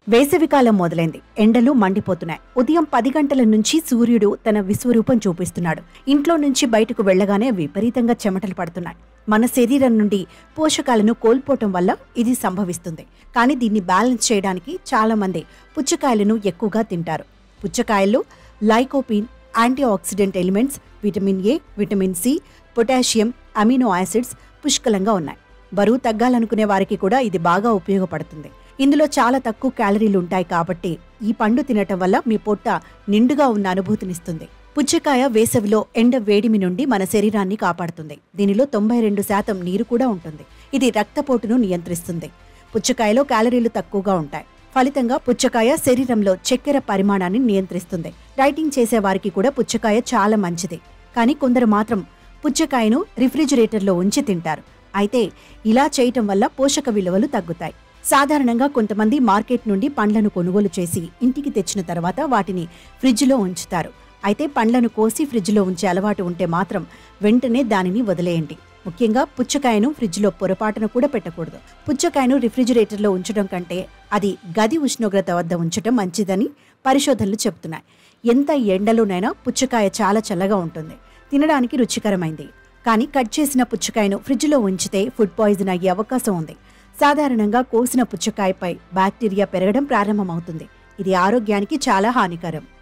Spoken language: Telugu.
వేసవికాలం మొదలైంది ఎండలు మండిపోతున్నాయి ఉదయం పది గంటల నుంచి సూర్యుడు తన విశ్వరూపం చూపిస్తున్నాడు ఇంట్లో నుంచి బయటకు వెళ్ళగానే విపరీతంగా చెమటలు పడుతున్నాయి మన శరీరం నుండి పోషకాలను కోల్పోవటం వల్ల ఇది సంభవిస్తుంది కానీ దీన్ని బ్యాలెన్స్ చేయడానికి చాలా మంది పుచ్చకాయలను ఎక్కువగా తింటారు పుచ్చకాయల్లో lycopene antioxidant elements vitamin A vitamin C potassium amino acids పుష్కలంగా ఉన్నాయి బరువు తగ్గాలనుకునే వారికి కూడా ఇది బాగా ఉపయోగపడుతుంది ఇందులో చాలా తక్కువ క్యాలరీలు ఉంటాయి కాబట్టి ఈ పండు తినటం వల్ల మీ పొట్ట నిండుగా ఉన్న అనుభూతినిస్తుంది పుచ్చకాయ వేసవిలో ఎండ వేడిమి నుండి మన శరీరాన్ని కాపాడుతుంది దీనిలో తొంభై రెండు శాతం నీరు కూడా ఉంటుంది ఇది రక్తపోటును నియంత్రిస్తుంది పుచ్చకాయలో క్యాలరీలు తక్కువగా ఉంటాయి ఫలితంగా పుచ్చకాయ శరీరంలో చక్కెర పరిమాణాన్ని నియంత్రిస్తుంది డైటింగ్ చేసే వారికి కూడా పుచ్చకాయ చాలా మంచిది కానీ కొందరు మాత్రం పుచ్చకాయను రిఫ్రిజిరేటర్లో ఉంచి తింటారు అయితే ఇలా చేయటం వల్ల పోషక విలువలు తగ్గుతాయి సాధారణంగా కొంతమంది మార్కెట్ నుండి పండ్లను కొనుగోలు చేసి ఇంటికి తెచ్చిన తర్వాత వాటిని ఫ్రిడ్జ్లో ఉంచుతారు అయితే పండ్లను కోసి ఫ్రిడ్జ్లో ఉంచే అలవాటు ఉంటే మాత్రం వెంటనే దానిని వదిలేయండి ముఖ్యంగా పుచ్చకాయను ఫ్రిడ్జ్లో పొరపాటున కూడా పెట్టకూడదు పుచ్చకాయను రిఫ్రిజిరేటర్లో ఉంచడం కంటే అది గది ఉష్ణోగ్రత వద్ద ఉంచడం మంచిదని పరిశోధనలు చెప్తున్నాయి ఎంత ఎండలోనైనా పుచ్చకాయ చాలా చల్లగా ఉంటుంది తినడానికి రుచికరమైంది కానీ కట్ చేసిన పుచ్చకాయను ఫ్రిడ్జ్లో ఉంచితే ఫుడ్ పాయిజన్ అయ్యే అవకాశం ఉంది సాధారణంగా కోసిన పుచ్చకాయపై బ్యాక్టీరియా పెరగడం ప్రారంభమవుతుంది ఇది ఆరోగ్యానికి చాలా హానికరం